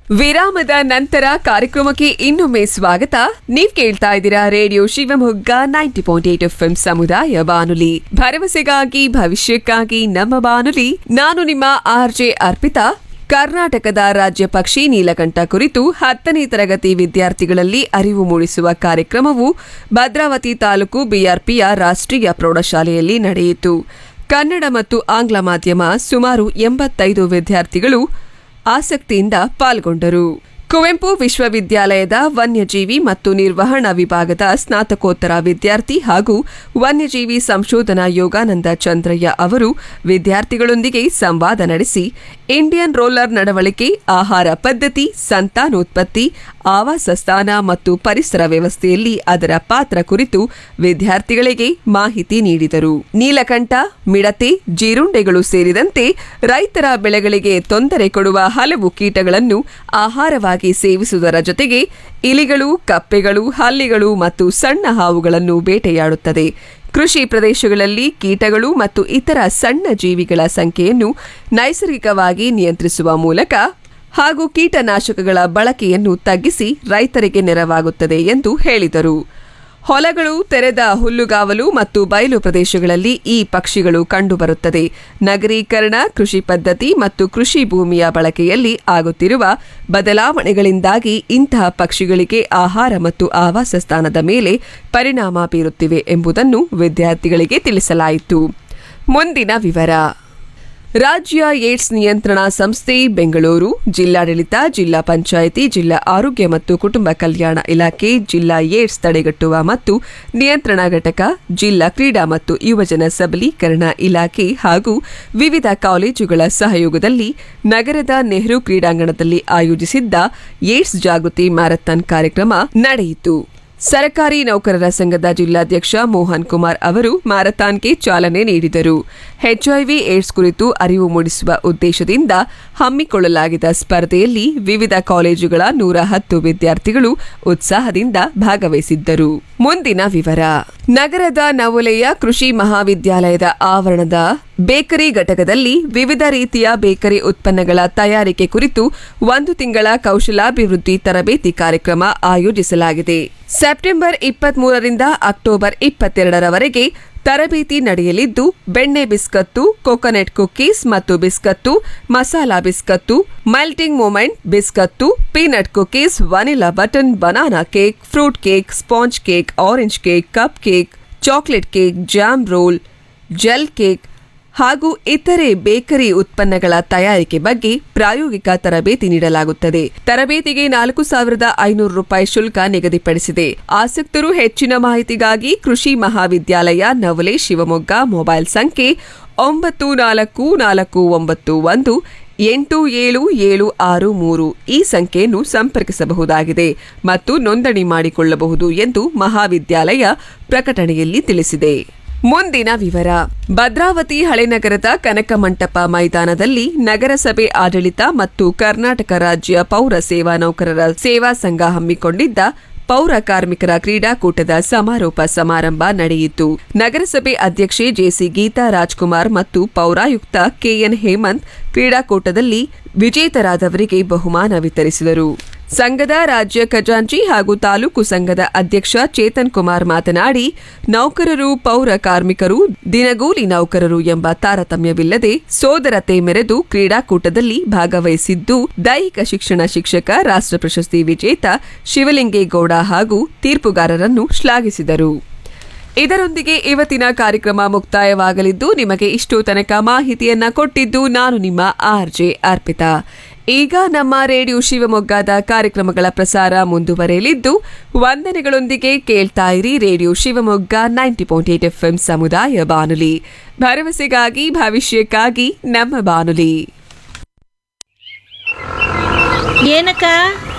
ವಿರಾಮದ ನಂತರ ಕಾರ್ಯಕ್ರಮಕ್ಕೆ ಇನ್ನೊಮ್ಮೆ ಸ್ವಾಗತ ನೀವ್ ಕೇಳ್ತಾ ಇದ್ದೀರಾ radio Shivamogga ninety point eight F ಸಮುದಾಯ ಬಾನುಲಿ ಭರವಸೆಗಾಗಿ ಭವಿಷ್ಯಕ್ಕಾಗಿ ನಮ್ಮ ಬಾನುಲಿ ನಾನು ನಿಮ್ಮ ಆರ್ ಜೆ ಅರ್ಪಿತಾ ಕರ್ನಾಟಕದ ರಾಜ್ಯ ಪಕ್ಷಿ ನೀಲಕಂಠ ಕುರಿತು ಹತ್ತನೇ ತರಗತಿ ವಿದ್ಯಾರ್ಥಿಗಳಲ್ಲಿ ಅರಿವು ಮೂಡಿಸುವ ಕಾರ್ಯಕ್ರಮವು ಭದ್ರಾವತಿ ತಾಲೂಕು ಬಿಆರ್ಪಿಯ ರಾಷ್ಟ್ರೀಯ ಪ್ರೌಢಶಾಲೆಯಲ್ಲಿ ನಡೆಯಿತು ಕನ್ನಡ ಮತ್ತು ಆಂಗ್ಲ ಮಾಧ್ಯಮ ಸುಮಾರು ಎಂಬತ್ತೈದು ವಿದ್ಯಾರ್ಥಿಗಳು ಆಸಕ್ತಿಯಿಂದ ಪಾಲ್ಗೊಂಡರು ಕುವೆಂಪು ವಿಶ್ವವಿದ್ಯಾಲಯದ ವನ್ಯಜೀವಿ ಮತ್ತು ನಿರ್ವಹಣಾ ವಿಭಾಗದ ಸ್ನಾತಕೋತ್ತರ ವಿದ್ಯಾರ್ಥಿ ಹಾಗೂ ವನ್ಯಜೀವಿ ಸಂಶೋಧನಾ ಯೋಗಾನಂದ ಚಂದ್ರಯ್ಯ ಅವರು ವಿದ್ಯಾರ್ಥಿಗಳೊಂದಿಗೆ ಸಂವಾದ ನಡೆಸಿ ಇಂಡಿಯನ್ ರೋಲರ್ ನಡವಳಿಕೆ ಆಹಾರ ಪದ್ಧತಿ ಸಂತಾನೋತ್ಪತ್ತಿ ಆವಾಸ ಸ್ಥಾನ ಮತ್ತು ಪರಿಸರ ವ್ಯವಸ್ಥೆಯಲ್ಲಿ ಅದರ ಪಾತ್ರ ಕುರಿತು ವಿದ್ಯಾರ್ಥಿಗಳಿಗೆ ಮಾಹಿತಿ ನೀಡಿದರು ನೀಲಕಂಠ ಮಿಡತೆ ಜೀರುಂಡೆಗಳು ಸೇರಿದಂತೆ ರೈತರ ಬೆಳೆಗಳಿಗೆ ತೊಂದರೆ ಕೊಡುವ ಹಲವು ಕೀಟಗಳನ್ನು ಆಹಾರವಾಗಿ ಸೇವಿಸುವುದರ ಜೊತೆಗೆ ಇಲಿಗಳು ಕಪ್ಪೆಗಳು ಹಲ್ಲಿಗಳು ಮತ್ತು ಸಣ್ಣ ಹಾವುಗಳನ್ನು ಬೇಟೆಯಾಡುತ್ತದೆ ಕೃಷಿ ಪ್ರದೇಶಗಳಲ್ಲಿ ಕೀಟಗಳು ಮತ್ತು ಇತರ ಸಣ್ಣ ಜೀವಿಗಳ ಸಂಖ್ಯೆಯನ್ನು ನೈಸರ್ಗಿಕವಾಗಿ ನಿಯಂತ್ರಿಸುವ ಮೂಲಕ ಹಾಗೂ ಕೀಟನಾಶಕಗಳ ಬಳಕೆಯನ್ನು ತಗ್ಗಿಸಿ ರೈತರಿಗೆ ನೆರವಾಗುತ್ತದೆ ಎಂದು ಹೇಳಿದರು ಹೊಲಗಳು ತೆರೆದ ಹುಲ್ಲುಗಾವಲು ಮತ್ತು ಬಯಲು ಪ್ರದೇಶಗಳಲ್ಲಿ ಈ ಪಕ್ಷಿಗಳು ಕಂಡುಬರುತ್ತದೆ ನಗರೀಕರಣ ಕೃಷಿ ಪದ್ಧತಿ ಮತ್ತು ಕೃಷಿ ಭೂಮಿಯ ಬಳಕೆಯಲ್ಲಿ ಆಗುತ್ತಿರುವ ಬದಲಾವಣೆಗಳಿಂದಾಗಿ ಇಂತಹ ಪಕ್ಷಿಗಳಿಗೆ ಆಹಾರ ಮತ್ತು ಆವಾಸ ಸ್ಥಾನದ ಮೇಲೆ ಪರಿಣಾಮ ಬೀರುತ್ತಿವೆ ಎಂಬುದನ್ನು ವಿದ್ಯಾರ್ಥಿಗಳಿಗೆ ತಿಳಿಸಲಾಯಿತು ಮುಂದಿನ ವಿವರ ರಾಜ್ಯ ಏಡ್ಸ್ ನಿಯಂತ್ರಣ ಸಂಸ್ಥೆ ಬೆಂಗಳೂರು ಜಿಲ್ಲಾಡಳಿತ ಜಿಲ್ಲಾ ಪಂಚಾಯಿತಿ ಜಿಲ್ಲಾ ಆರೋಗ್ಯ ಮತ್ತು ಕುಟುಂಬ ಕಲ್ಯಾಣ ಇಲಾಖೆ ಜಿಲ್ಲಾ ಏಡ್ಸ್ ತಡೆಗಟ್ಟುವ ಮತ್ತು ನಿಯಂತ್ರಣ ಘಟಕ ಜಿಲ್ಲಾ ಕ್ರೀಡಾ ಮತ್ತು ಯುವಜನ ಸಬಲೀಕರಣ ಇಲಾಖೆ ಹಾಗೂ ವಿವಿಧ ಕಾಲೇಜುಗಳ ಸಹಯೋಗದಲ್ಲಿ ನಗರದ ನೆಹರು ಕ್ರೀಡಾಂಗಣದಲ್ಲಿ ಆಯೋಜಿಸಿದ್ದ ಏಡ್ಸ್ ಜಾಗೃತಿ ಮ್ಯಾರಥಾನ್ ಕಾರ್ಯಕ್ರಮ ನಡೆಯಿತು ಸರ್ಕಾರಿ ನೌಕರರ ಸಂಘದ ಜಿಲ್ಲಾಧ್ಯಕ್ಷ ಮೋಹನ್ ಕುಮಾರ್ ಅವರು ಮ್ಯಾರಥಾನ್ಗೆ ಚಾಲನೆ ನೀಡಿದರು ಎಚ್ಐವಿ ಏಡ್ಸ್ ಕುರಿತು ಅರಿವು ಮೂಡಿಸುವ ಉದ್ದೇಶದಿಂದ ಹಮ್ಮಿಕೊಳ್ಳಲಾಗಿದ್ದ ಸ್ಪರ್ಧೆಯಲ್ಲಿ ವಿವಿಧ ಕಾಲೇಜುಗಳ ನೂರ ಹತ್ತು ವಿದ್ಯಾರ್ಥಿಗಳು ಉತ್ಸಾಹದಿಂದ ಭಾಗವಹಿಸಿದ್ದರು ಮುಂದಿನ ವಿವರ ನಗರದ ನವಲೆಯ ಕೃಷಿ ಮಹಾವಿದ್ಯಾಲಯದ ಆವರಣದ ಬೇಕರಿ ಘಟಕದಲ್ಲಿ ವಿವಿಧ ರೀತಿಯ ಬೇಕರಿ ಉತ್ಪನ್ನಗಳ ತಯಾರಿಕೆ ಕುರಿತು ಒಂದು ತಿಂಗಳ ಕೌಶಲಾಭಿವೃದ್ಧಿ ತರಬೇತಿ ಕಾರ್ಯಕ್ರಮ ಆಯೋಜಿಸಲಾಗಿದೆ ಸೆಪ್ಟೆಂಬರ್ ಇಪ್ಪತ್ಮೂರರಿಂದ ಅಕ್ಟೋಬರ್ ಇಪ್ಪತ್ತೆರಡರವರೆಗೆ ತರಬೇತಿ ನಡೆಯಲಿದ್ದು ಬೆಣ್ಣೆ ಬಿಸ್ಕತ್ತು ಕೊಕೊನೆಟ್ ಕುಕ್ಕೀಸ್ ಮತ್ತು ಬಿಸ್ಕತ್ತು ಮಸಾಲಾ ಬಿಸ್ಕತ್ತು ಮೆಲ್ಟಿಂಗ್ ಮೊಮೆಂಟ್ ಬಿಸ್ಕತ್ತು peanut cookies vanilla button banana cake fruit cake sponge cake orange cake cupcake chocolate cake jam roll gel cake ಹಾಗೂ ಇತರೆ ಬೇಕರಿ ಉತ್ಪನ್ನಗಳ ತಯಾರಿಕೆ ಬಗ್ಗೆ ಪ್ರಾಯೋಗಿಕ ತರಬೇತಿ ನೀಡಲಾಗುತ್ತದೆ ತರಬೇತಿಗೆ ನಾಲ್ಕು ಸಾವಿರದ ಐನೂರು ರೂಪಾಯಿ ಶುಲ್ಕ ನಿಗದಿಪಡಿಸಿದೆ ಆಸಕ್ತರು ಹೆಚ್ಚಿನ ಮಾಹಿತಿಗಾಗಿ ಕೃಷಿ ಮಹಾವಿದ್ಯಾಲಯ ನವಲೆ ಶಿವಮೊಗ್ಗ ಮೊಬೈಲ್ ಸಂಖ್ಯೆ ಒಂಬತ್ತು ನಾಲ್ಕು ನಾಲ್ಕು ಒಂಬತ್ತು ಒಂದು ಎಂಟು ಏಳು ಏಳು ಆರು ಮೂರು ಈ ಸಂಖ್ಯೆಯನ್ನು ಸಂಪರ್ಕಿಸಬಹುದಾಗಿದೆ ಮತ್ತು ನೋಂದಣಿ ಮಾಡಿಕೊಳ್ಳಬಹುದು ಎಂದು ಮಹಾವಿದ್ಯಾಲಯ ಪ್ರಕಟಣೆಯಲ್ಲಿ ತಿಳಿಸಿದೆ ಮುಂದಿನ ವಿವರ ಭದ್ರಾವತಿ ಹಳೆನಗರದ ಕನಕ ಮಂಟಪ ಮೈದಾನದಲ್ಲಿ ನಗರಸಭೆ ಆಡಳಿತ ಮತ್ತು ಕರ್ನಾಟಕ ರಾಜ್ಯ ಪೌರ ಸೇವಾ ನೌಕರರ ಸೇವಾ ಸಂಘ ಹಮ್ಮಿಕೊಂಡಿದ್ದ ಪೌರ ಕಾರ್ಮಿಕರ ಕ್ರೀಡಾಕೂಟದ ಸಮಾರೋಪ ಸಮಾರಂಭ ನಡೆಯಿತು ನಗರಸಭೆ ಅಧ್ಯಕ್ಷೆ ಜೆಸಿ ಗೀತಾ ರಾಜ್ಕುಮಾರ್ ಮತ್ತು ಪೌರಾಯುಕ್ತ ಕೆಎನ್ ಹೇಮಂತ್ ಕ್ರೀಡಾಕೂಟದಲ್ಲಿ ವಿಜೇತರಾದವರಿಗೆ ಬಹುಮಾನ ವಿತರಿಸಿದರು ಸಂಘದ ರಾಜ್ಯ ಖಜಾಂಚಿ ಹಾಗೂ ತಾಲೂಕು ಸಂಘದ ಅಧ್ಯಕ್ಷ ಚೇತನ್ ಕುಮಾರ್ ಮಾತನಾಡಿ ನೌಕರರು ಪೌರ ಕಾರ್ಮಿಕರು ದಿನಗೂಲಿ ನೌಕರರು ಎಂಬ ತಾರತಮ್ಯವಿಲ್ಲದೆ ಸೋದರತೆ ಮೆರೆದು ಕ್ರೀಡಾಕೂಟದಲ್ಲಿ ಭಾಗವಹಿಸಿದ್ದು ದೈಹಿಕ ಶಿಕ್ಷಣ ಶಿಕ್ಷಕ ರಾಷ್ಟ್ರ ಪ್ರಶಸ್ತಿ ವಿಜೇತ ಶಿವಲಿಂಗೇಗೌಡ ಹಾಗೂ ತೀರ್ಪುಗಾರರನ್ನು ಶ್ಲಾಘಿಸಿದರು ಇದರೊಂದಿಗೆ ಇವತ್ತಿನ ಕಾರ್ಯಕ್ರಮ ಮುಕ್ತಾಯವಾಗಲಿದ್ದು ನಿಮಗೆ ಇಷ್ಟು ತನಕ ಮಾಹಿತಿಯನ್ನ ಕೊಟ್ಟಿದ್ದು ನಾನು ನಿಮ್ಮ ಆರ್ಜೆ ಅರ್ಪಿತಾ ಈಗ ನಮ್ಮ ರೇಡಿಯೋ ಶಿವಮೊಗ್ಗದ ಕಾರ್ಯಕ್ರಮಗಳ ಪ್ರಸಾರ ಮುಂದುವರೆಯಲಿದ್ದು ವಂದನೆಗಳೊಂದಿಗೆ ಕೇಳ್ತಾ ಇರಿ radio Shivamogga ninety point eight F ಸಮುದಾಯ ಬಾನುಲಿ ಭರವಸೆಗಾಗಿ ಭವಿಷ್ಯಕ್ಕಾಗಿ ನಮ್ಮ ಬಾನುಲಿ ಏನಕ್ಕ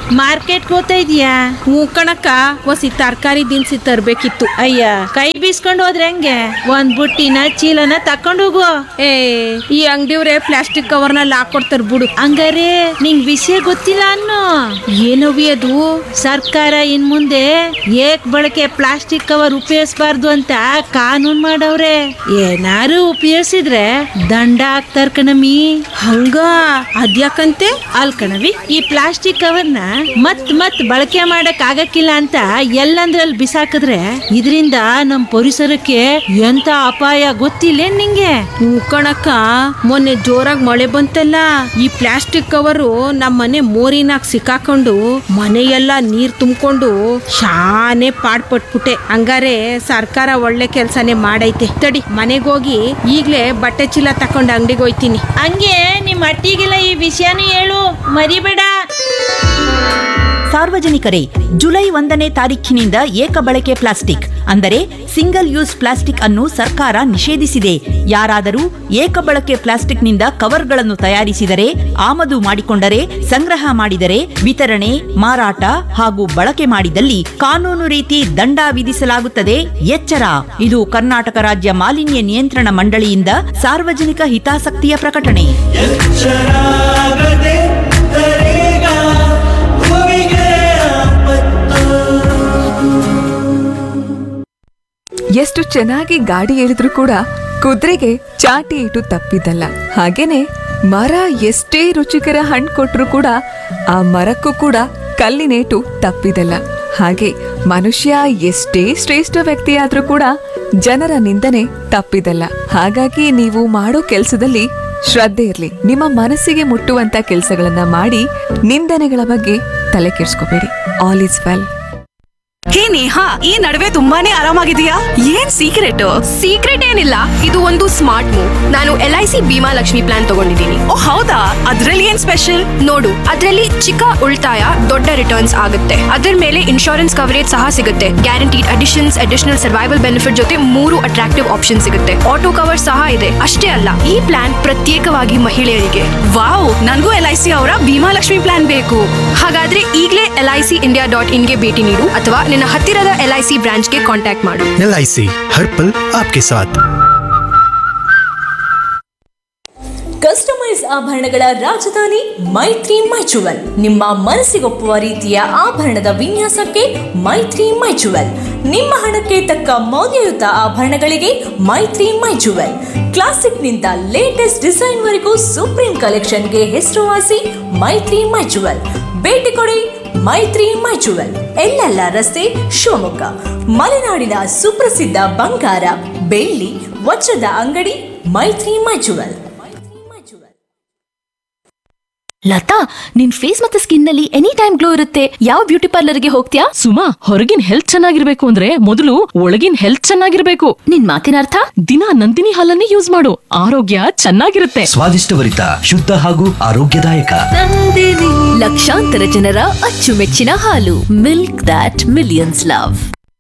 ಮಾರ್ಕೆಟ್ ಹೋಗ್ತಾ ಇದೀಯಾ ಹ್ಞೂ ಕಣಕ್ಕ ಒಸಿ ತರಕಾರಿ ದಿನಸಿ ತರ್ಬೇಕಿತ್ತು ಅಯ್ಯ ಕೈ ಬೀಸ್ಕೊಂಡು ಹೋದ್ರೆ ಹೆಂಗೆ ಒಂದ್ ಬುಟ್ಟಿನ ಚೀಲನ ತಕೊಂಡು ಹೋಗು ಏ ಈ ಅಂಗಡಿಯವ್ರೆ ಪ್ಲಾಸ್ಟಿಕ್ ಕವರ್ನಲ್ಲಿ ಹಾಕೊಡ್ತಾರ ಬಿಡು ಹಂಗಾರೆ ನಿಂಗ್ ವಿಷಯ ಗೊತ್ತಿಲ್ಲ ಅನ್ನೋ ಏನವಿ ಅದು ಸರ್ಕಾರ ಇನ್ ಮುಂದೆ ಏಕ್ ಬಳಕೆ ಪ್ಲಾಸ್ಟಿಕ್ ಕವರ್ ಉಪಯೋಗಿಸಬಾರ್ದು ಅಂತ ಕಾನೂನ್ ಮಾಡವ್ರೆ ಏನಾರು ಉಪಯೋಗಿಸಿದ್ರೆ ದಂಡ ಹಾಕ್ತಾರ ಕಣಮಿ ಹಂಗ ಅದ್ಯಾಕಂತೆ ಅಲ್ ಕಣವಿ ಈ ಪ್ಲಾಸ್ಟಿಕ್ ಕವರ್ನ ಮತ್ ಮತ್ ಬಳಕೆ ಮಾಡಕ್ ಆಗಕ್ಕಿಲ್ಲ ಅಂತ ಎಲ್ಲಂದ್ರಲ್ಲಿ ಬಿಸಾಕಿದ್ರೆ ಇದರಿಂದ ನಮ್ ಪರಿಸರಕ್ಕೆ ಎಂತ ಅಪಾಯ ಗೊತ್ತಿಲ್ಲ ನಿಂಗೆ ಹ್ಞೂ ಕಣಕ್ಕ ಮೊನ್ನೆ ಜೋರಾಗಿ ಮಳೆ ಬಂತಲ್ಲ ಈ ಪ್ಲಾಸ್ಟಿಕ್ ಕವರು ನಮ್ಮ ಮನೆ ಮೋರಿನಾಗ ಸಿಕ್ಕಾಕೊಂಡು ಮನೆಯೆಲ್ಲ ನೀರ್ ತುಂಬಿಕೊಂಡು ಶಾನೆ ಪಾಡ್ಪಟ್ಬಿಟ್ಟೆ ಹಂಗಾರೆ ಸರ್ಕಾರ ಒಳ್ಳೆ ಕೆಲ್ಸನೇ ಮಾಡೈತೆ ತಡಿ ಮನೆಗೋಗಿ ಈಗ್ಲೇ ಬಟ್ಟೆ ಚೀಲ ತಕೊಂಡು ಅಂಗಡಿಗೆ ಹೋಯ್ತೀನಿ ಹಂಗೆ ನಿಮ್ ಅಟ್ಟಿಗೆಲ್ಲ ಈ ವಿಷಯನೂ ಹೇಳು ಮರಿಬೇಡ ಸಾರ್ವಜನಿಕರೇ ಜುಲೈ ಒಂದನೇ ತಾರೀಖಿನಿಂದ ಏಕ ಬಳಕೆ ಪ್ಲಾಸ್ಟಿಕ್ ಅಂದರೆ ಸಿಂಗಲ್ ಯೂಸ್ ಪ್ಲಾಸ್ಟಿಕ್ ಅನ್ನು ಸರ್ಕಾರ ನಿಷೇಧಿಸಿದೆ ಯಾರಾದರೂ ಏಕ ಬಳಕೆ ಪ್ಲಾಸ್ಟಿಕ್ನಿಂದ ಕವರ್ಗಳನ್ನು ತಯಾರಿಸಿದರೆ ಆಮದು ಮಾಡಿಕೊಂಡರೆ ಸಂಗ್ರಹ ಮಾಡಿದರೆ ವಿತರಣೆ ಮಾರಾಟ ಹಾಗೂ ಬಳಕೆ ಮಾಡಿದಲ್ಲಿ ಕಾನೂನು ರೀತಿ ದಂಡ ವಿಧಿಸಲಾಗುತ್ತದೆ ಎಚ್ಚರ ಇದು ಕರ್ನಾಟಕ ರಾಜ್ಯ ಮಾಲಿನ್ಯ ನಿಯಂತ್ರಣ ಮಂಡಳಿಯಿಂದ ಸಾರ್ವಜನಿಕ ಹಿತಾಸಕ್ತಿಯ ಪ್ರಕಟಣೆ ಎಚ್ಚರಾಗದೆ ತರೇಗ ಭೂಮಿಗೆ ಆಪತ್ತು ಎಷ್ಟು ಚೆನ್ನಾಗಿ ಗಾಡಿ ಎಳೆದ್ರೂ ಕೂಡ ಕುದುರೆಗೆ ಚಾಟಿ ಇಟ್ಟು ತಪ್ಪಿದ್ದಲ್ಲ ಹಾಗೇನೆ ಮರ ಎಷ್ಟೇ ರುಚಿಕರ ಹಣ್ಣು ಕೊಟ್ರು ಕೂಡ ಆ ಮರಕ್ಕೂ ಕೂಡ ಕಲ್ಲಿನೇಟು ತಪ್ಪಿದಲ್ಲ ಹಾಗೆ ಮನುಷ್ಯ ಎಷ್ಟೇ ಶ್ರೇಷ್ಠ ವ್ಯಕ್ತಿಯಾದ್ರೂ ಕೂಡ ಜನರ ನಿಂದನೆ ತಪ್ಪಿದಲ್ಲ ಹಾಗಾಗಿ ನೀವು ಮಾಡೋ ಕೆಲಸದಲ್ಲಿ ಶ್ರದ್ಧೆ ಇರಲಿ ನಿಮ್ಮ ಮನಸ್ಸಿಗೆ ಮುಟ್ಟುವಂತ ಕೆಲಸಗಳನ್ನ ಮಾಡಿ ನಿಂದನೆಗಳ ಬಗ್ಗೆ ತಲೆ ಕೆಡಿಸ್ಕೋಬೇಡಿ all is well hey Neha ಈ ನಡುವೆ ತುಂಬಾನೇ ಆರಾಮಾಗಿದೆಯಾ ಏನ್ ಸೀಕ್ರೆಟ್ ಸೀಕ್ರೆಟ್ ಏನಿಲ್ಲ ಇದು ಒಂದು ಸ್ಮಾರ್ಟ್ ಮೂವ್ ನಾನು L I C Bhima Lakshmi plan ತಗೊಂಡಿದ್ದೀನಿ ಓ ಹೌದಾ ಅದ್ರಲ್ಲಿ ಏನ್ ಸ್ಪೆಷಲ್ ನೋಡು ಅದರಲ್ಲಿ ಚಿಕ್ಕ ಉಳಿತಾಯ ದೊಡ್ಡ ರಿಟರ್ನ್ಸ್ ಆಗುತ್ತೆ ಅದರ ಮೇಲೆ ಇನ್ಶೂರೆನ್ಸ್ ಕವರೇಜ್ ಸಹ ಸಿಗುತ್ತೆ guaranteed additions additional survival benefit ಜೊತೆ ಮೂರು ಅಟ್ರಾಕ್ಟಿವ್ ಆಪ್ಷನ್ ಸಿಗುತ್ತೆ ಆಟೋ ಕವರ್ ಸಹ ಇದೆ ಅಷ್ಟೇ ಅಲ್ಲ ಈ ಪ್ಲಾನ್ ಪ್ರತ್ಯೇಕವಾಗಿ ಮಹಿಳೆಯರಿಗೆ ವಾವ್ ನನ್ಗೂ ಎಲ್ ಐ ಸಿ ಅವರ ಭೀಮಾ ಲಕ್ಷ್ಮಿ ಪ್ಲಾನ್ ಬೇಕು ಹಾಗಾದ್ರೆ ಈಗಲೇ L I C India dot ಇನ್ಗೆ ಭೇಟಿ ನೀಡು ಅಥವಾ ನಿನ್ನ ಹತ್ತಿರದ ಎಲ್ ಐ ಸಿ ಬ್ರಾಂಚ್ಗೆ ಕಾಂಟ್ಯಾಕ್ಟ್ ಮಾಡು एल आई सी हर पल आपके साथ ಕಸ್ಟಮೈಸ್ ಆಭರಣಗಳ ರಾಜಧಾನಿ ಮೈತ್ರಿ ಮೈಚುವಲ್ ನಿಮ್ಮ ಮನಸ್ಸಿಗೊಪ್ಪುವ ರೀತಿಯ ಆಭರಣದ ವಿನ್ಯಾಸಕ್ಕೆ ಮೈತ್ರಿ ಮೈಚುವಲ್ ನಿಮ್ಮ ಹಣಕ್ಕೆ ತಕ್ಕ ಮೌಲ್ಯಯುತ ಆಭರಣಗಳಿಗೆ ಮೈತ್ರಿ ಮೈಚುವಲ್ ಕ್ಲಾಸಿಕ್ನಿಂದ ಲೇಟೆಸ್ಟ್ ಡಿಸೈನ್ ವರೆಗೂ ಸುಪ್ರೀಂ ಕಲೆಕ್ಷನ್ಗೆ ಹೆಸರುವಾಸಿ ಮೈತ್ರಿ ಮೈಚುವಲ್ ಭೇಟಿ ಕೊಡಿ ಮೈತ್ರಿ ಮೈಚುವಲ್ ಎಲ್ಲೆಲ್ಲ ರಸ್ತೆ ಶಿವಮೊಗ್ಗ ಮಲೆನಾಡಿನ ಸುಪ್ರಸಿದ್ಧ ಬಂಗಾರ ಬೆಳ್ಳಿ ವಜ್ರದ ಅಂಗಡಿ ಮೈತ್ರಿ ಮೈಚುವಲ್ ಲತಾ ನಿನ್ ಫೇಸ್ ಮತ್ತೆ ಸ್ಕಿನ್ ನಲ್ಲಿ ಎನಿ ಟೈಮ್ ಗ್ಲೋ ಇರುತ್ತೆ ಯಾವ ಬ್ಯೂಟಿ ಪಾರ್ಲರ್ಗೆ ಹೋಗ್ತೀಯಾ ಸುಮಾ ಹೊರಗಿನ ಹೆಲ್ತ್ ಚೆನ್ನಾಗಿರ್ಬೇಕು ಅಂದ್ರೆ ಮೊದಲು ಒಳಗಿನ ಹೆಲ್ತ್ ಚೆನ್ನಾಗಿರ್ಬೇಕು ನಿನ್ ಮಾತಿನ ಅರ್ಥ ದಿನ ನಂದಿನಿ ಹಾಲನ್ನೇ ಯೂಸ್ ಮಾಡು ಆರೋಗ್ಯ ಚೆನ್ನಾಗಿರುತ್ತೆ ಸ್ವಾದಿಷ್ಟಭರಿತ ಶುದ್ಧ ಹಾಗೂ ಆರೋಗ್ಯದಾಯಕ ಲಕ್ಷಾಂತರ ಜನರ ಅಚ್ಚುಮೆಚ್ಚಿನ ಹಾಲು milk that millions love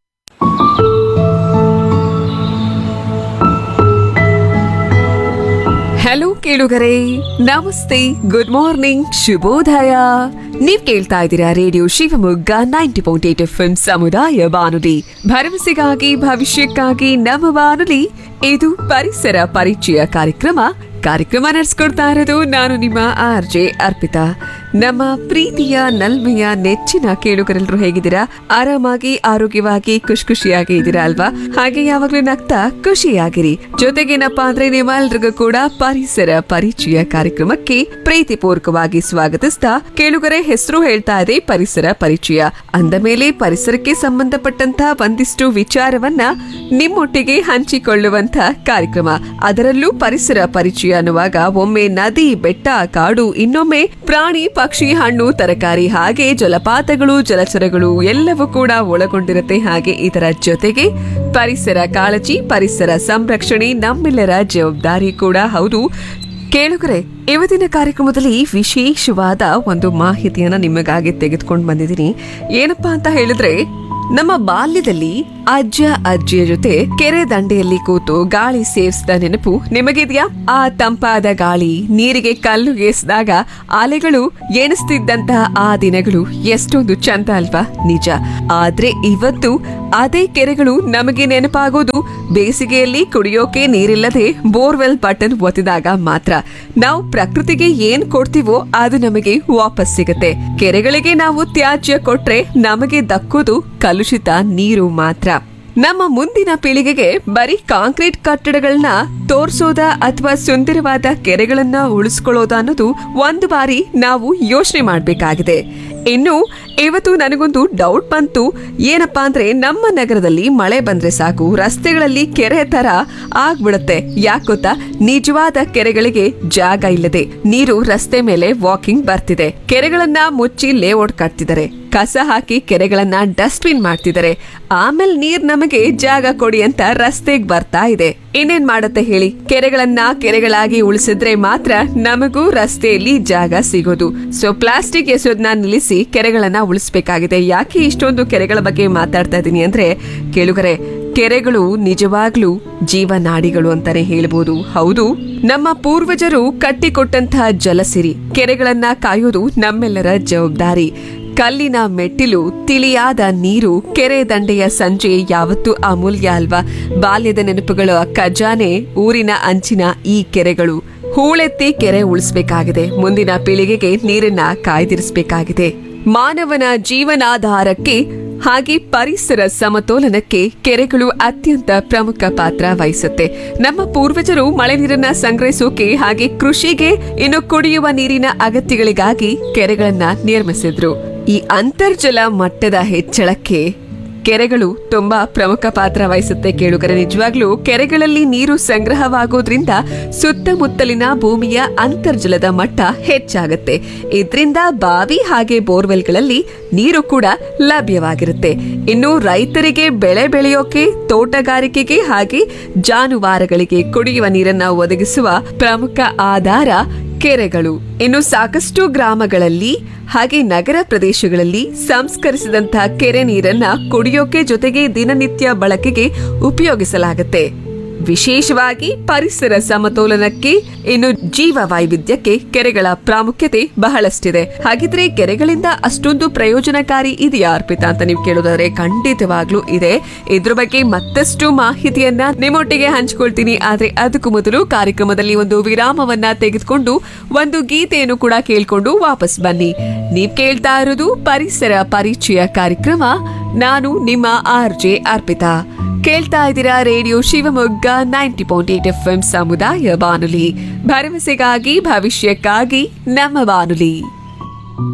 hello ಕೇಳುಗರೆ ನಮಸ್ತೆ ಗುಡ್ ಮಾರ್ನಿಂಗ್ ಶುಭೋದಯ ನೀವ್ ಕೇಳ್ತಾ ಇದ್ದೀರಾ radio Shivamogga ninety point eight F M ಸಮುದಾಯ ಬಾನುಲಿ ಭರವಸೆಗಾಗಿ ಭವಿಷ್ಯಕ್ಕಾಗಿ ನಮ್ಮ ಬಾನುಲಿ ಇದು ಪರಿಸರ ಪರಿಚಯ ಕಾರ್ಯಕ್ರಮ ಕಾರ್ಯಕ್ರಮ ನಡೆಸ್ಕೊಡ್ತಾ ಇರೋದು ನಾನು ನಿಮ್ಮ ಆರ್ ಜೆ ಅರ್ಪಿತಾ ನಮ್ಮ ಪ್ರೀತಿಯ ನಲ್ಮೆಯ ನೆಚ್ಚಿನ ಕೇಳುಗರೆಲ್ಲರೂ ಹೇಗಿದ್ದೀರಾ ಆರಾಮಾಗಿ ಆರೋಗ್ಯವಾಗಿ ಖುಷಿ ಖುಷಿಯಾಗಿ ಇದ್ದೀರಾ ಅಲ್ವಾ ಹಾಗೆ ಯಾವಾಗ್ಲೂ ನಗ್ತಾ ಖುಷಿಯಾಗಿರಿ ಜೊತೆಗೇನಪ್ಪಾ ಅಂದ್ರೆ ನಿಮ್ಮೆಲ್ರಿಗೂ ಕೂಡ ಪರಿಸರ ಪರಿಚಯ ಕಾರ್ಯಕ್ರಮಕ್ಕೆ ಪ್ರೀತಿಪೂರ್ವಕವಾಗಿ ಸ್ವಾಗತಿಸ್ತಾ ಕೇಳುಗರೆ ಹೆಸರು ಹೇಳ್ತಾ ಇದೆ ಪರಿಸರ ಪರಿಚಯ ಅಂದ ಮೇಲೆ ಪರಿಸರಕ್ಕೆ ಸಂಬಂಧಪಟ್ಟಂತಹ ಒಂದಿಷ್ಟು ವಿಚಾರವನ್ನ ನಿಮ್ಮೊಟ್ಟಿಗೆ ಹಂಚಿಕೊಳ್ಳುವಂತ ಕಾರ್ಯಕ್ರಮ ಅದರಲ್ಲೂ ಪರಿಸರ ಪರಿಚಯ ಅನ್ನುವಾಗ ಒಮ್ಮೆ ನದಿ ಬೆಟ್ಟ ಕಾಡು ಇನ್ನೊಮ್ಮೆ ಪ್ರಾಣಿ ಪಕ್ಷಿ ಹಣ್ಣು ತರಕಾರಿ ಹಾಗೆ ಜಲಪಾತಗಳು ಜಲಚರಗಳು ಎಲ್ಲವೂ ಕೂಡ ಒಳಗೊಂಡಿರುತ್ತೆ ಹಾಗೆ ಇದರ ಜೊತೆಗೆ ಪರಿಸರ ಕಾಳಜಿ ಪರಿಸರ ಸಂರಕ್ಷಣೆ ನಮ್ಮೆಲ್ಲರ ಜವಾಬ್ದಾರಿ ಕೂಡ ಹೌದು ಕೇಳುಗರೆ ಇವತ್ತಿನ ಕಾರ್ಯಕ್ರಮದಲ್ಲಿ ವಿಶೇಷವಾದ ಒಂದು ಮಾಹಿತಿಯನ್ನ ನಿಮಗಾಗಿ ತೆಗೆದುಕೊಂಡು ಬಂದಿದ್ದೀನಿ ಏನಪ್ಪಾ ಅಂತ ಹೇಳಿದ್ರೆ ನಮ್ಮ ಬಾಲ್ಯದಲ್ಲಿ ಅಜ್ಜ ಅಜ್ಜಿಯ ಜೊತೆ ಕೆರೆ ದಂಡೆಯಲ್ಲಿ ಕೂತು ಗಾಳಿ ಸೇವಿಸಿದ ನೆನಪು ನಿಮಗಿದ್ಯಾ ಆ ತಂಪಾದ ಗಾಳಿ ನೀರಿಗೆ ಕಲ್ಲು ಎಸ್ದಾಗ ಅಲೆಗಳು ಎಣಿಸ್ತಿದ್ದಂತಹ ಆ ದಿನಗಳು ಎಷ್ಟೊಂದು ಚಂದ ಅಲ್ವಾ ನಿಜ ಆದ್ರೆ ಇವತ್ತು ಅದೇ ಕೆರೆಗಳು ನಮಗೆ ನೆನಪಾಗೋದು ಬೇಸಿಗೆಯಲ್ಲಿ ಕುಡಿಯೋಕೆ ನೀರಿಲ್ಲದೆ ಬೋರ್ವೆಲ್ ಬಟನ್ ಒತ್ತಿದಾಗ ಮಾತ್ರ ನಾವು ಪ್ರಕೃತಿಗೆ ಏನ್ ಕೊಡ್ತೀವೋ ಅದು ನಮಗೆ ವಾಪಸ್ ಸಿಗುತ್ತೆ ಕೆರೆಗಳಿಗೆ ನಾವು ತ್ಯಾಜ್ಯ ಕೊಟ್ರೆ ನಮಗೆ ದಕ್ಕೋದು ಕಲುಷಿತ ನೀರು ಮಾತ್ರ ನಮ್ಮ ಮುಂದಿನ ಪೀಳಿಗೆಗೆ ಬರೀ ಕಾಂಕ್ರೀಟ್ ಕಟ್ಟಡಗಳನ್ನ ತೋರ್ಸೋದ ಅಥವಾ ಸುಂದರವಾದ ಕೆರೆಗಳನ್ನ ಉಳಿಸ್ಕೊಳ್ಳೋದ ಅನ್ನೋದು ಒಂದು ಬಾರಿ ನಾವು ಯೋಚನೆ ಮಾಡಬೇಕಾಗಿದೆ ಇನ್ನು ಇವತ್ತು ನನಗೊಂದು ಡೌಟ್ ಬಂತು ಏನಪ್ಪಾ ಅಂದ್ರೆ ನಮ್ಮ ನಗರದಲ್ಲಿ ಮಳೆ ಬಂದ್ರೆ ಸಾಕು ರಸ್ತೆಗಳಲ್ಲಿ ಕೆರೆ ತರ ಆಗ್ಬಿಡುತ್ತೆ ಯಾಕೆ ಗೊತ್ತಾ ನಿಜವಾದ ಕೆರೆಗಳಿಗೆ ಜಾಗ ಇಲ್ಲದೆ ನೀರು ರಸ್ತೆ ಮೇಲೆ ವಾಕಿಂಗ್ ಬರ್ತಿದೆ ಕೆರೆಗಳನ್ನ ಮುಚ್ಚಿ ಲೇಔಟ್ ಕಟ್ತಿದ್ದಾರೆ ಕಸ ಹಾಕಿ ಕೆರೆಗಳನ್ನ ಡಸ್ಟ್ಬಿನ್ ಮಾಡ್ತಿದ್ದಾರೆ ಆಮೇಲೆ ನೀರ್ ನಮಗೆ ಜಾಗ ಕೊಡಿ ಅಂತ ರಸ್ತೆಗೆ ಬರ್ತಾ ಇದೆ ಇನ್ನೇನ್ ಮಾಡತ್ತೆ ಹೇಳಿ ಕೆರೆಗಳನ್ನ ಕೆರೆಗಳಾಗಿ ಉಳಿಸಿದ್ರೆ ಮಾತ್ರ ನಮಗೂ ರಸ್ತೆಯಲ್ಲಿ ಜಾಗ ಸಿಗೋದು ಸೊ ಪ್ಲಾಸ್ಟಿಕ್ ಎಸೋದನ್ನ ನಿಲ್ಲಿಸಿ ಕೆರೆಗಳನ್ನ ಉಳಿಸ್ಬೇಕಾಗಿದೆ ಯಾಕೆ ಇಷ್ಟೊಂದು ಕೆರೆಗಳ ಬಗ್ಗೆ ಮಾತಾಡ್ತಾ ಇದ್ದೀನಿ ಅಂದ್ರೆ ಕೇಳುಗರೆ ಕೆರೆಗಳು ನಿಜವಾಗ್ಲೂ ಜೀವನಾಡಿಗಳು ಅಂತಾನೆ ಹೇಳ್ಬೋದು ಹೌದು ನಮ್ಮ ಪೂರ್ವಜರು ಕಟ್ಟಿಕೊಟ್ಟಂತಹ ಜಲಸಿರಿ ಕೆರೆಗಳನ್ನ ಕಾಯೋದು ನಮ್ಮೆಲ್ಲರ ಜವಾಬ್ದಾರಿ ಕಲ್ಲಿನ ಮೆಟ್ಟಿಲು ತಿಳಿಯಾದ ನೀರು ಕೆರೆ ದಂಡೆಯ ಸಂಜೆ ಯಾವತ್ತೂ ಅಮೂಲ್ಯ ಅಲ್ವಾ ಬಾಲ್ಯದ ನೆನಪುಗಳ ಖಜಾನೆ ಊರಿನ ಅಂಚಿನ ಈ ಕೆರೆಗಳು ಹೂಳೆತ್ತಿ ಕೆರೆ ಉಳಿಸ್ಬೇಕಾಗಿದೆ ಮುಂದಿನ ಪೀಳಿಗೆಗೆ ನೀರನ್ನ ಕಾಯ್ದಿರಿಸಬೇಕಾಗಿದೆ ಮಾನವನ ಜೀವನಾಧಾರಕ್ಕೆ ಹಾಗೆ ಪರಿಸರ ಸಮತೋಲನಕ್ಕೆ ಕೆರೆಗಳು ಅತ್ಯಂತ ಪ್ರಮುಖ ಪಾತ್ರ ವಹಿಸುತ್ತೆ ನಮ್ಮ ಪೂರ್ವಜರು ಮಳೆ ನೀರನ್ನ ಸಂಗ್ರಹಿಸೋಕೆ ಹಾಗೆ ಕೃಷಿಗೆ ಇನ್ನು ಕುಡಿಯುವ ನೀರಿನ ಅಗತ್ಯಗಳಿಗಾಗಿ ಕೆರೆಗಳನ್ನ ನಿರ್ಮಿಸಿದ್ರು ಈ ಅಂತರ್ಜಲ ಮಟ್ಟದ ಹೆಚ್ಚಳಕ್ಕೆ ಕೆರೆಗಳು ತುಂಬಾ ಪ್ರಮುಖ ಪಾತ್ರ ವಹಿಸುತ್ತೆ ಕೇಳುಗರೆ ನಿಜವಾಗ್ಲೂ ಕೆರೆಗಳಲ್ಲಿ ನೀರು ಸಂಗ್ರಹವಾಗೋದ್ರಿಂದ ಸುತ್ತಮುತ್ತಲಿನ ಭೂಮಿಯ ಅಂತರ್ಜಲದ ಮಟ್ಟ ಹೆಚ್ಚಾಗುತ್ತೆ ಇದರಿಂದ ಬಾವಿ ಹಾಗೆ ಬೋರ್ವೆಲ್ಗಳಲ್ಲಿ ನೀರು ಕೂಡ ಲಭ್ಯವಾಗಿರುತ್ತೆ ಇನ್ನು ರೈತರಿಗೆ ಬೆಳೆ ಬೆಳೆಯೋಕೆ ತೋಟಗಾರಿಕೆಗೆ ಹಾಗೆ ಜಾನುವಾರುಗಳಿಗೆ ಕುಡಿಯುವ ನೀರನ್ನ ಒದಗಿಸುವ ಪ್ರಮುಖ ಆಧಾರ ಕೆರೆಗಳು ಇನ್ನು ಸಾಕಷ್ಟು ಗ್ರಾಮಗಳಲ್ಲಿ ಹಾಗೆ ನಗರ ಪ್ರದೇಶಗಳಲ್ಲಿ ಸಂಸ್ಕರಿಸಿದಂತಹ ಕೆರೆ ನೀರನ್ನ ಕುಡಿಯೋಕೆ ಜೊತೆಗೆ ದಿನನಿತ್ಯ ಬಳಕೆಗೆ ಉಪಯೋಗಿಸಲಾಗುತ್ತೆ ವಿಶೇಷವಾಗಿ ಪರಿಸರ ಸಮತೋಲನಕ್ಕೆ ಇನ್ನು ಜೀವ ವೈವಿಧ್ಯಕ್ಕೆ ಕೆರೆಗಳ ಪ್ರಾಮುಖ್ಯತೆ ಬಹಳಷ್ಟಿದೆ ಹಾಗಿದ್ರೆ ಕೆರೆಗಳಿಂದ ಅಷ್ಟೊಂದು ಪ್ರಯೋಜನಕಾರಿ ಇದೆಯಾ ಅರ್ಪಿತಾ ಅಂತ ನೀವು ಕೇಳೋದಾದ್ರೆ ಖಂಡಿತವಾಗ್ಲೂ ಇದೆ ಇದ್ರ ಬಗ್ಗೆ ಮತ್ತಷ್ಟು ಮಾಹಿತಿಯನ್ನ ನಿಮ್ಮೊಟ್ಟಿಗೆ ಹಂಚ್ಕೊಳ್ತೀನಿ ಆದ್ರೆ ಅದಕ್ಕೂ ಮೊದಲು ಕಾರ್ಯಕ್ರಮದಲ್ಲಿ ಒಂದು ವಿರಾಮವನ್ನ ತೆಗೆದುಕೊಂಡು ಒಂದು ಗೀತೆಯನ್ನು ಕೂಡ ಕೇಳ್ಕೊಂಡು ವಾಪಸ್ ಬನ್ನಿ ನೀವ್ ಕೇಳ್ತಾ ಇರೋದು ಪರಿಸರ ಪರಿಚಯ ಕಾರ್ಯಕ್ರಮ ನಾನು ನಿಮ್ಮ ಆರ್ ಜೆ ಅರ್ಪಿತಾ ಕೇಳ್ತಾ ಇದ್ದೀರಾ radio Shivamogga ninety point eight F M ಸಮುದಾಯ ಬಾನುಲಿ ಭರವಸೆಗಾಗಿ ಭವಿಷ್ಯಕ್ಕಾಗಿ ನಮ್ಮ ಬಾನುಲಿ